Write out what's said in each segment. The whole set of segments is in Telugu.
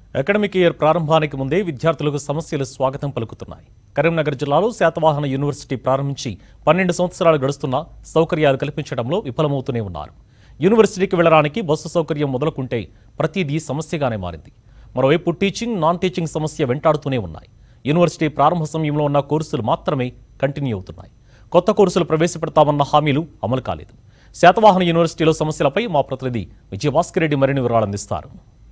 అకాడమిక్ ఇయర్ ప్రారంభానికి ముందే విద్యార్థులకు సమస్యలు స్వాగతం పలుకుతున్నాయి కరీంనగర్ జిల్లాలో శాతవాహన యూనివర్సిటీ ప్రారంభించి పన్నెండు సంవత్సరాలు గడుస్తున్నా సౌకర్యాలు కల్పించడంలో విఫలమవుతూనే ఉన్నారు యూనివర్సిటీకి వెళ్లడానికి బస్సు సౌకర్యం మొదలుకుంటే ప్రతిదీ సమస్యగానే మారింది మరోవైపు టీచింగ్ నాన్ టీచింగ్ సమస్య వెంటాడుతూనే ఉన్నాయి యూనివర్సిటీ ప్రారంభ సమయంలో ఉన్న కోర్సులు మాత్రమే కంటిన్యూ అవుతున్నాయి కొత్త కోర్సులు ప్రవేశపెడతామన్న హామీలు అమలు కాలేదు శాతవాహన యూనివర్సిటీలో సమస్యలపై మా ప్రతినిధి విజయభాస్కర్ రెడ్డి మరిన్ని వివరాలు అందిస్తారు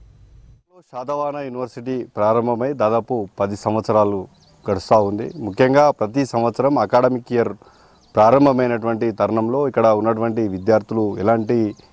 శాతవాహన యూనివర్సిటీ ప్రారంభమై దాదాపు పది సంవత్సరాలు గడుస్తూ ఉంది ముఖ్యంగా ప్రతి సంవత్సరం అకాడమిక్ ఇయర్ ప్రారంభమైనటువంటి తరుణంలో ఇక్కడ ఉన్నటువంటి విద్యార్థులు ఎలాంటి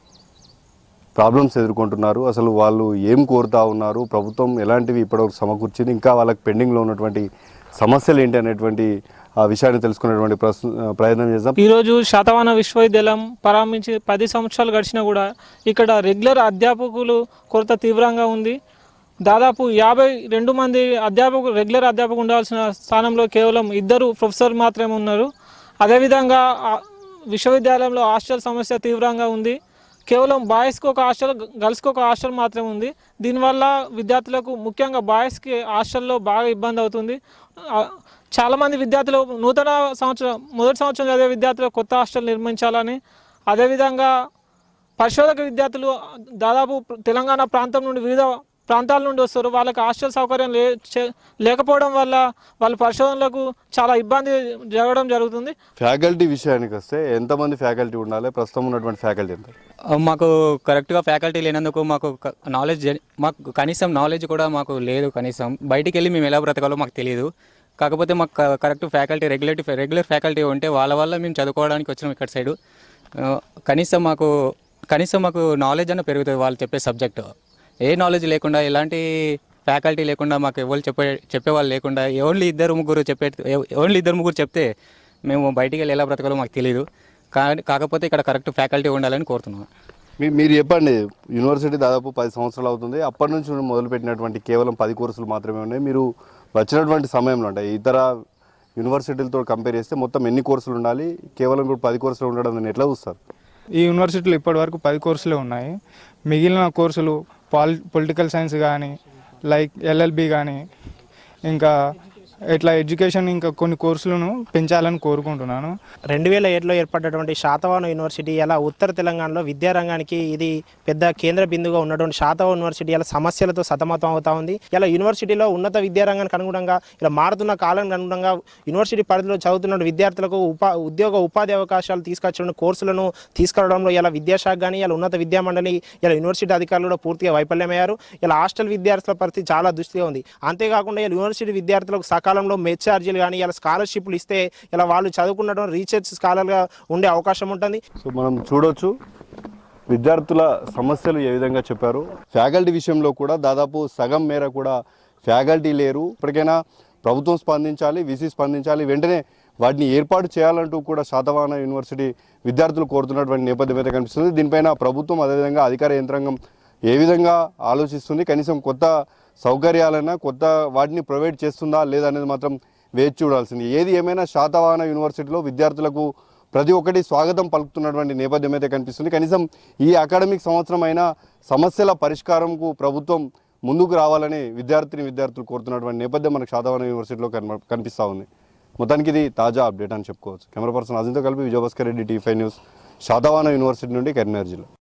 ప్రాబ్లమ్స్ ఎదుర్కొంటున్నారు అసలు వాళ్ళు ఏం కోరుతా ఉన్నారు ప్రభుత్వం ఎలాంటివి ఇప్పటివరకు సమకూర్చింది ఇంకా వాళ్ళకి పెండింగ్లో ఉన్నటువంటి సమస్యలు ఏంటి అనేటువంటి ఆ విషయాన్ని తెలుసుకునేటువంటి ప్రశ్న ప్రయత్నం చేద్దాం ఈరోజు శాతవాహన విశ్వవిద్యాలయం ప్రారంభించి పది సంవత్సరాలు గడిచినా కూడా ఇక్కడ రెగ్యులర్ అధ్యాపకులు కొరత తీవ్రంగా ఉంది దాదాపు యాభై రెండు మంది అధ్యాపకులు రెగ్యులర్ అధ్యాపకులు ఉండాల్సిన స్థానంలో కేవలం ఇద్దరు ప్రొఫెసర్ మాత్రమే ఉన్నారు అదేవిధంగా ఆ విశ్వవిద్యాలయంలో హాస్టల్ సమస్య తీవ్రంగా ఉంది కేవలం బాయ్స్కి ఒక హాస్టల్ గర్ల్స్కి ఒక హాస్టల్ మాత్రమే ఉంది దీనివల్ల విద్యార్థులకు ముఖ్యంగా బాయ్స్కి హాస్టల్లో బాగా ఇబ్బంది అవుతుంది ఆ, చాలామంది విద్యార్థులు నూతన సంవత్సరం మొదటి సంవత్సరం చదివే విద్యార్థులు కొత్త హాస్టల్ నిర్మించాలని అదేవిధంగా పరిశోధక విద్యార్థులు దాదాపు తెలంగాణ ప్రాంతం నుండి వివిధ ప్రాంతాల నుండి వస్తారు వాళ్ళకి హాస్టల్ సౌకర్యం లే చే- లేకపోవడం వల్ల వాళ్ళ పరిశోధనలకు చాలా ఇబ్బంది జరగడం జరుగుతుంది ఫ్యాకల్టీ విషయానికి వస్తే ఎంతమంది ఫ్యాకల్టీ ఉండాలి ప్రస్తుతం ఉన్నటువంటి ఫ్యాకల్టీ ఎంత మాకు కరెక్ట్గా ఫ్యాకల్టీ లేనందుకు మాకు నాలెడ్జ్ మాకు కనీసం నాలెడ్జ్ కూడా మాకు లేదు కనీసం బయటికి వెళ్ళి మేము ఎలా బ్రతకాలో మాకు తెలియదు కాకపోతే మాకు క- correct faculty regulative regular faculty ఉంటే వాళ్ళ వల్ల మేము చదువుకోవడానికి వచ్చినాం ఇక్కడ సైడు ఆ, కనీసం మాకు కనీసం మాకు నాలెడ్జ్ అన్న పెరుగుతుంది వాళ్ళు చెప్పే సబ్జెక్ట్ ఏ నాలెడ్జ్ లేకుండా ఎలాంటి ఫ్యాకల్టీ లేకుండా మాకు ఎవరు చెప్పే చెప్పేవాళ్ళు లేకుండా ఓన్లీ ఇద్దరు ముగ్గురు చెప్పే ఓన్లీ ఇద్దరు ముగ్గురు చెప్తే మేము బయటికి వెళ్ళి ఎలా బ్రతకాలో మాకు తెలియదు కా- కాకపోతే ఇక్కడ కరెక్ట్ ఫ్యాకల్టీ ఉండాలని కోరుతున్నాం మీ మీరు చెప్పండి యూనివర్సిటీ దాదాపు పది సంవత్సరాలు అవుతుంది అప్పటి నుంచి మీరు మొదలుపెట్టినటువంటి కేవలం పది కోర్సులు మాత్రమే ఉన్నాయి మీరు వచ్చినటువంటి సమయంలో అంటే ఇతర యూనివర్సిటీలతో కంపేర్ చేస్తే మొత్తం ఎన్ని కోర్సులు ఉండాలి కేవలం ఇప్పుడు పది కోర్సులు ఉండడం దాన్ని ఎట్లా చూస్తారు ఈ యూనివర్సిటీలో ఇప్పటివరకు పది కోర్సులే ఉన్నాయి మిగిలిన కోర్సులు పాలి పొలిటికల్ సైన్స్ కానీ లైక్ ఎల్ఎల్బి కానీ ఇంకా ఇట్లా ఎడ్యుకేషన్ ఇంకా కొన్ని కోర్సులను పెంచాలని కోరుకుంటున్నాను రెండు వేల ఏడులో ఏర్పడినటువంటి శాతవాహన యూనివర్సిటీ ఇలా ఉత్తర తెలంగాణలో విద్యారంగానికి ఇది పెద్ద కేంద్ర బిందుగా ఉన్నటువంటి శాతవాహన యూనివర్సిటీ ఇలా సమస్యలతో సతమతం అవుతా ఉంది ఇలా యూనివర్సిటీలో ఉన్నత విద్యారంగానికి అనుగుణంగా ఇలా మారుతున్న కాలానికి అనుగుణంగా యూనివర్సిటీ పరిధిలో చదువుతున్న విద్యార్థులకు ఉపా ఉద్యోగ ఉపాధి అవకాశాలు తీసుకొచ్చిన కోర్సులను తీసుకురావడంలో ఇలా విద్యాశాఖ కానీ ఇలా ఉన్నత విద్యామండలి ఇలా యూనివర్సిటీ అధికారులు కూడా పూర్తిగా వైఫల్యమయ్యారు ఇలా హాస్టల్ విద్యార్థుల పరిస్థితి చాలా దుస్థితిగా ఉంది అంతేకాకుండా ఇలా యూనివర్సిటీ విద్యార్థులకు సకాలంలో మెచ్ ఛార్జీలు కానీ ఇలా స్కాలర్షిప్లు ఇస్తే ఇలా వాళ్ళు చదువుకున్నటువంటి రీసెర్చ్ స్కాలర్గా ఉండే అవకాశం ఉంటుంది సో మనం చూడొచ్చు విద్యార్థుల సమస్యలు ఏ విధంగా చెప్పారు ఫ్యాకల్టీ విషయంలో కూడా దాదాపు సగం మేర కూడా ఫ్యాకల్టీ లేరు ఇప్పటికైనా ప్రభుత్వం స్పందించాలి విసి స్పందించాలి వెంటనే వాటిని ఏర్పాటు చేయాలంటూ కూడా శాతవాహన యూనివర్సిటీ విద్యార్థులు కోరుతున్నటువంటి నేపథ్యం అయితే కనిపిస్తుంది దీనిపైన ప్రభుత్వం అదేవిధంగా అధికార యంత్రాంగం ఏ విధంగా ఆలోచిస్తుంది కనీసం కొత్త సౌకర్యాలైనా కొత్త వాటిని ప్రొవైడ్ చేస్తుందా లేదా అనేది మాత్రం వేచి చూడాల్సింది ఏది ఏమైనా శాతవాహన యూనివర్సిటీలో విద్యార్థులకు ప్రతి ఒక్కటి స్వాగతం పలుకుతున్నటువంటి నేపథ్యం అయితే కనిపిస్తుంది కనీసం ఈ అకాడమిక్ సంవత్సరం అయినా సమస్యల పరిష్కారంకు ప్రభుత్వం ముందుకు రావాలని విద్యార్థిని విద్యార్థులు కోరుతున్నటువంటి నేపథ్యం మనకు శాతవాహన యూనివర్సిటీలో కన కనిపిస్తూ ఉంది మొత్తానికి ఇది తాజా అప్డేట్ అని చెప్పుకోవచ్చు కెమెరా పర్సన్ అజింతో కలిపి Vijayabhaskar Reddy T five news Satavahana university నుండి కరీంనగర్ జిల్లా